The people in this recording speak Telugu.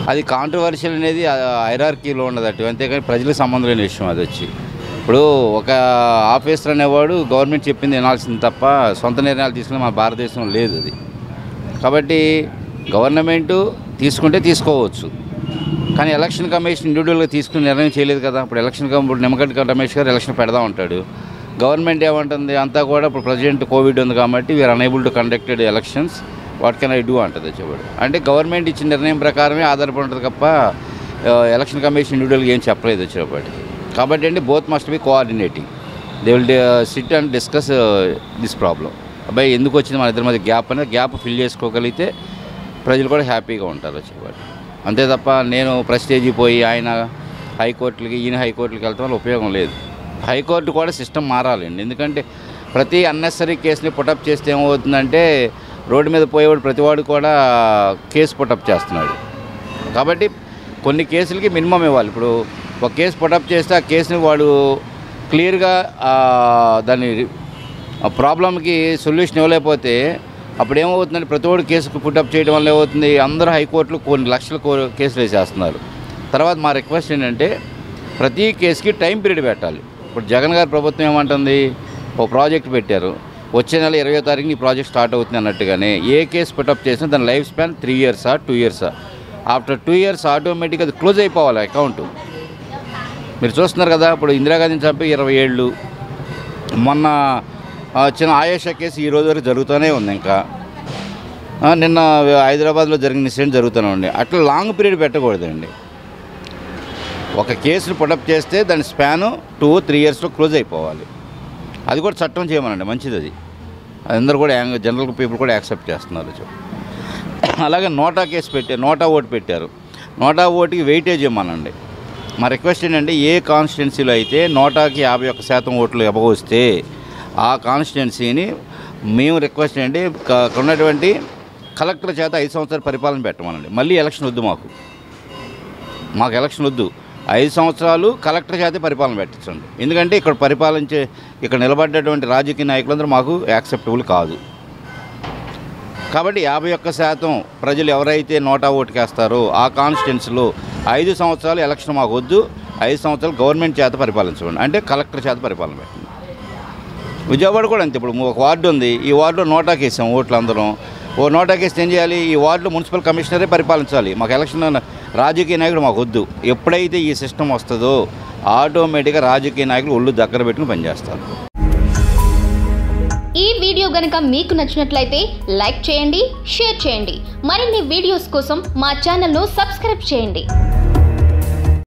అది కాంట్రవర్షియల్ అనేది ఐరార్కీలో ఉండదట్టు అంతేకాని ప్రజలకు సంబంధం లేని విషయం అది వచ్చి ఇప్పుడు ఒక ఆఫీసర్ అనేవాడు గవర్నమెంట్ చెప్పింది వినాల్సింది తప్ప సొంత నిర్ణయాలు తీసుకుని మన భారతదేశంలో లేదు అది కాబట్టి గవర్నమెంట్ తీసుకుంటే తీసుకోవచ్చు కానీ ఎలక్షన్ కమిషన్ ఇండివిజువల్గా తీసుకుని నిర్ణయం చేయలేదు కదా ఇప్పుడు ఎలక్షన్ కమి- ఇప్పుడు నిమ్మగడ్డ రమేష్ గారు ఎలక్షన్ పెడదాం ఉంటాడు గవర్నమెంట్ ఏమంటుంది అంతా కూడా ఇప్పుడు ప్రజెంట్ కోవిడ్ ఉంది కాబట్టి we're unable to conducted elections what can I do అంటుంది చెప్పాడు అంటే గవర్నమెంట్ ఇచ్చిన నిర్ణయం ప్రకారమే ఆధారపడి ఉంటుంది తప్ప ఆ, ఎలక్షన్ కమిషన్ ఇండివిజువల్గా ఏం చెప్పలేదు వచ్చేటప్పటి కాబట్టి అండి both must be coordinating they will sit and discuss this problem అబ్బాయి ఎందుకు వచ్చింది మన ఇద్దరి మధ్య గ్యాప్ అనేది గ్యాప్ ఫిల్ చేసుకోగలిగితే ప్రజలు కూడా హ్యాపీగా ఉంటారు వచ్చేవాడు అంతే తప్ప నేను ప్రెస్టేజీ పోయి ఆయన హైకోర్టులకి ఈయన హైకోర్టులకి వెళ్తాం వల్ల ఉపయోగం లేదు హైకోర్టు కూడా సిస్టమ్ మారాలండి ఎందుకంటే ప్రతి అన్నెసరీ కేసుని పుటప్ చేస్తే ఏమవుతుందంటే రోడ్డు మీద పోయేవాడు ప్రతివాడు కూడా కేసు పుటప్ చేస్తున్నాడు కాబట్టి కొన్ని కేసులకి మినిమం ఇవ్వాలి ఇప్పుడు ఒక కేసు పుటప్ చేస్తే ఆ కేసుని వాడు క్లియర్గా ఆ, దాన్ని ఆ ప్రాబ్లంకి సొల్యూషన్ ఇవ్వలేకపోతే అప్పుడు ఏమవుతుందంటే ప్రతి ఒక్కడు కేసు పుటప్ చేయడం వల్ల ఏమవుతుంది అందరూ హైకోర్టులు కొన్ని లక్షల కో- కేసులు వేసేస్తున్నారు తర్వాత మా రిక్వెస్ట్ ఏంటంటే ప్రతి కేసుకి టైం పీరియడ్ పెట్టాలి ఇప్పుడు జగన్ గారి ప్రభుత్వం ఏమంటుంది ఓ ప్రాజెక్ట్ పెట్టారు వచ్చే నెల ఇరవై తారీఖున ఈ ప్రాజెక్ట్ స్టార్ట్ అవుతుంది అన్నట్టుగానే ఏ కేసు పుటప్ చేసినా దాని లైఫ్ స్పాన్ త్రీ ఇయర్సా టూ ఇయర్సా ఆఫ్టర్ టూ ఇయర్స్ ఆటోమేటిక్గా అది క్లోజ్ అయిపోవాలి అకౌంట్ మీరు చూస్తున్నారు కదా ఇప్పుడు ఇందిరాగాంధీని చంపి ఇరవై ఏళ్ళు మొన్న ఆ, చిన్న ఆయేషా కేసు ఈ రోజు వరకు జరుగుతూనే ఉంది ఇంకా ఆ, నిన్న హైదరాబాద్లో జరిగిన ఇన్సిడెంట్ జరుగుతూనే ఉంది అట్లా లాంగ్ పీరియడ్ పెట్టకూడదండి ఒక కేసును పుటప్ చేస్తే దాని స్పాను టూ త్రీ ఇయర్స్లో క్లోజ్ అయిపోవాలి అది కూడా చట్టం చేయమనండి మంచిది అది అందరూ కూడా యాంగ్- జనరల్ పీపుల్ కూడా యాక్సెప్ట్ చేస్తున్నారు చెప్పు. అలాగే నోటా కేసు పెట్టారు నోటా ఓటు పెట్టారు నోటా ఓటుకి వెయిటేజ్ ఇవ్వమనండి మా రిక్వెస్ట్ ఏంటంటే ఏ కాన్స్టిట్యున్సీలో అయితే నోటాకి యాభై ఒక్క శాతం ఓట్లు ఇవ్వవస్తే ఆ కాన్స్టిట్యున్సీని మేము రిక్వెస్ట్ ఏంటి క- అక్కడ ఉన్నటువంటి కలెక్టర్ చేత ఐదు సంవత్సరాల పరిపాలన పెట్టమనండి మళ్ళీ ఎలక్షన్ వద్దు మాకు మాకు ఎలక్షన్ వద్దు ఐదు సంవత్సరాలు కలెక్టర్ చేతే పరిపాలన పెట్టించండి ఎందుకంటే ఇక్కడ పరిపాలించే ఇక్కడ నిలబడ్డటువంటి రాజకీయ నాయకులందరూ మాకు యాక్సెప్టబుల్ కాదు కాబట్టి యాభై ఒక్క శాతం ప్రజలు ఎవరైతే నోటా ఓటుకేస్తారో ఆ కాన్స్టిట్యున్సీలో ఐదు సంవత్సరాలు ఎలక్షన్ మాకు వద్దు ఐదు సంవత్సరాలు గవర్నమెంట్ చేత పరిపాలించండి అంటే కలెక్టర్ చేత పరిపాలన పెట్టండి విజయవాడ కూడా అంతే ఇప్పుడు ఒక వార్డు ఉంది ఈ వార్డులో నోటాకి వేసాం ఓట్లు అందరం ఓ నోటాకి వేస్తే ఏం చేయాలి ఈ వార్డులో మున్సిపల్ కమిషనరే పరిపాలించాలి మాకు ఎలక్షన్ రాజకీయ నాయకుడు మాకు వద్దు ఎప్పుడైతే ఈ సిస్టమ్ వస్తుందో ఆటోమేటిక్గా రాజకీయ నాయకులు ఒళ్ళు దగ్గర పెట్టుకుని పనిచేస్తారు ఈ వీడియో గనుక మీకు నచ్చినట్లయితే లైక్ చేయండి షేర్ చేయండి మరిన్ని వీడియోస్ కోసం మా ఛానల్ను సబ్స్క్రైబ్ చేయండి